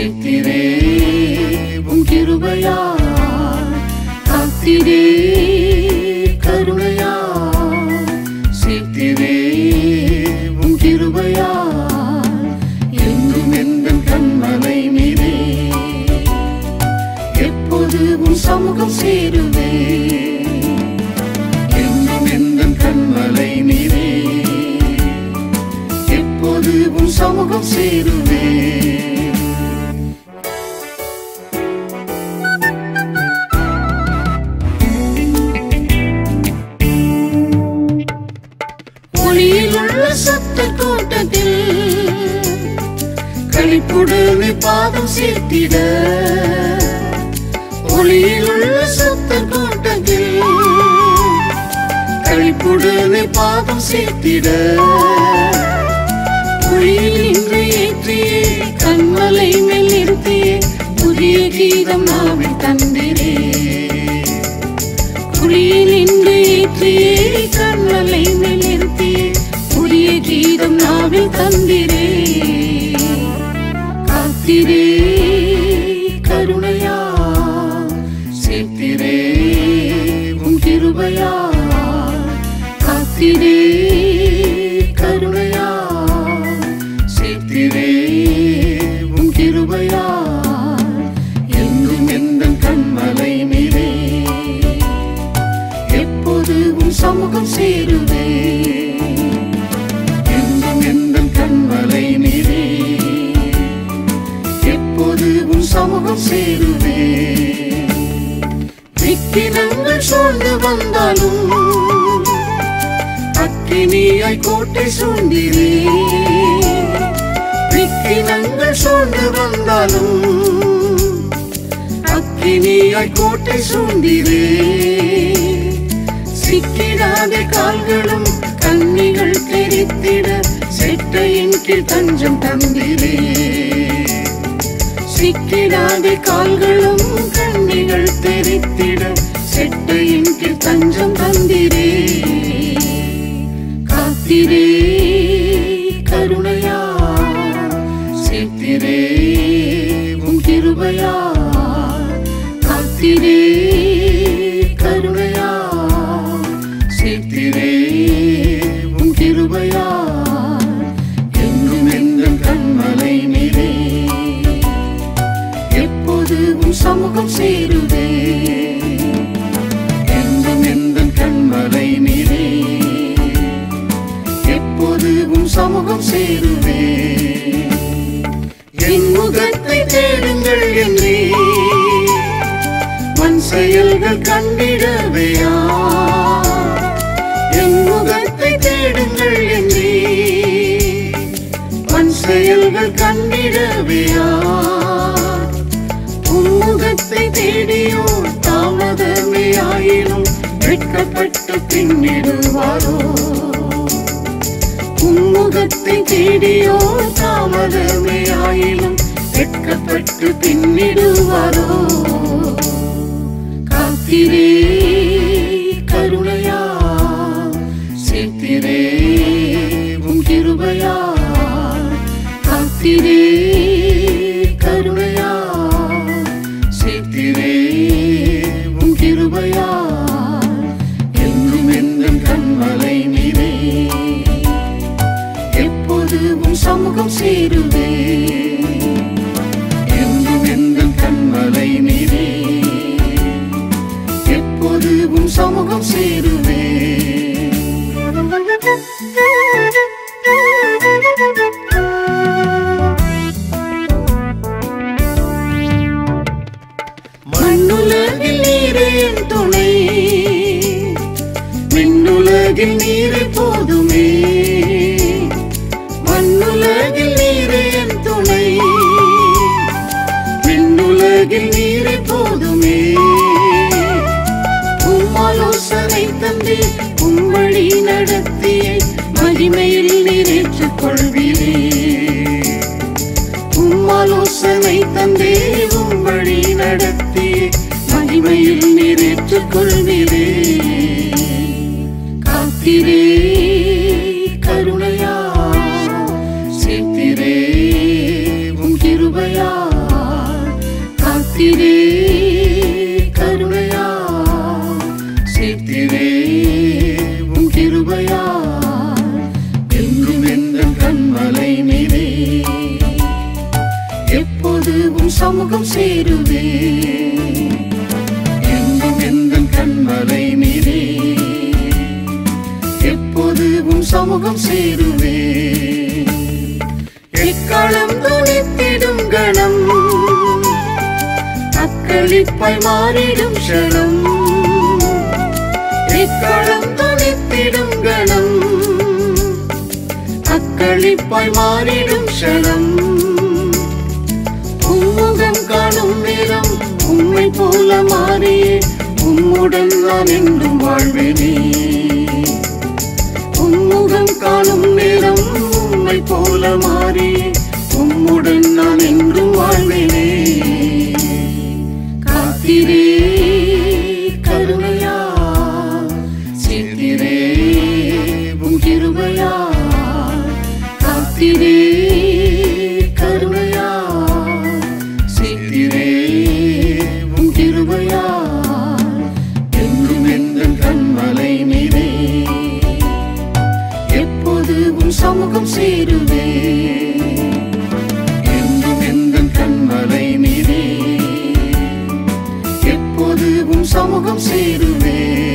சேர்த்திரே உம் கிருபையா காத்திரே கருணையா சேர்த்திரே உம் கிருபையா என்றும் எந்த கண்மலை மீதே எப்போது உன் சமூகம் சேருவே என்றும் எந்த கண்மலை மீதே எப்போது உன் சமூகம் சேருவே ஒளியில் உள்ள சத்த கூட்டத்தில் களிப்புடனே பாதம் சேர்த்திட ஒளியில் உள்ள சத்த கூட்டத்தில் களிப்புடனே பாதம் சேர்த்திட ஒளியில் இன்று ஏற்றியே கண்மலை மேல் நிறுத்தியே புதிய கீதம் நாவில் தந்திரே குழியில் இன்று ஏற்றியே கண்மலை மேல் நிறுத்தியே புதிய கீதம் நாவில் தந்திரே காத்திரே கருணையா சேர்த்திரே உன் கிருபையா காத்திரே கருணையா சேர்த்திரே உன் கிருபையா எங்கும் எந்த கண்மலை மீதே எப்போது உன் சமூகம் சேருவே எங்கும் எந்த கண்மலை மீதே எப்போது உன் சமூகம் சேருவே விக்கினங்கள் சூழ்ந்து வந்தாலும் அக்கினியாய் கோட்டை சூழ்ந்திரே விக்கினங்கள் சூழ்ந்து வந்தாலும் அக்கினியாய் கோட்டை சூழ்ந்திரே சிக்கிடாத கால்களும் கண்ணிகள் தெரித்திட செட்டையின் கீழ் தஞ்சம் தந்திரே சிக்கிடாத கால்களும் கண்ணிகள் தெரித்திட செட்டையின் கீழ் தஞ்சம் தந்திரே காத்திரே கருணையா சேர்த்திரே உன் கிருபையா காத்திரே கருணையா சேர்த்திரே உன் கிருபையா எங்கும் எந்த கண்மலை மீதே எப்போது உன் சமூகம் சேருவே எங்கும் எந்த கண்மலை மீதே எப்போது உன் சமூகம் சேருவே என் முகத்தை தேடுங்கள் என்றே மண் செயல்கள் கண்டிடவையா என் முகத்தை தேடுங்கள் என்றே மண் செயல்கள் கண்டிடவையா உம்முகத்தை தேடியோ தாமதமே ஆயினும் வெட்கப்பட்டு பின்னிடுவாரோ உம்முகத்தை தேடியோ தாமதமே ஆயினும் வெட்கப்பட்டு பின்னிடுவாரோ காத்திரே கருணையா சேர்த்திரே உன் கிருபையா காத்திரே கருணையா சேர்த்திரே உன் கிருபையா என்றும் எந்த கண்மலை மீதே எப்போது உன் சமூகம் சேருவே என்றும் எந்த கண்மலை மீதே எப்போது உன் சமூகம் சேருவே மண்ணுலகில் நீரே என் துணை மின்னுலகில் நீரே போதுமே மண்ணுலகில் நீரே என் துணை மின்னுலகில் நீரே போதுமே உம்மாலோசனை தந்தி உம்மழி நடத்திய மகிமையில் நீரேற்றுக் கொள்வீரே உம்மாலோசனை தந்தே உம்மழி நடத்தி மகிமையில் நீரேற்றுக் கொள்வீரே காத்திரே கருணையா சேர்த்திரே உன் கிருபையா காத்திரே கருணையா சேர்த்திரே உன் கிருபையா என்றும் எந்த கண்மலை நீரே எப்போது உன் சமூகம் சேருவே என்றும் எந்த கண்மலை நீரே எப்போது உன் சமூகம் சேருவே எக்காலம் துணித்திடும் கணம் அக்களிப்பாய் மாறிடும் க்ஷணம் எக்காலம் துணித்திடும் கணம் அக்களிப்பாய் மாறிடும் க்ஷணம் உம்முகம் காணும் நேரம் உம்மை போல மாறியே உம்முடன் நான் என்றும் வாழ்வேனே உம்முகம் காணும் நேரம் உம்மை போல மாறியே உம்முடன் நான் என்றும் வாழ்வேனே காத்திரே கருணையா சேர்த்திரே உன் கிருபையா காத்திரே கருணையா சேர்த்திரே உன் கிருபையா என்றும் எந்த கண்மலை நீரே எப்போது உன் சமூகம் சேருவே என்றும் எந்த கண்மலை நீரே எப்போது உன் சமூகம் சேருவே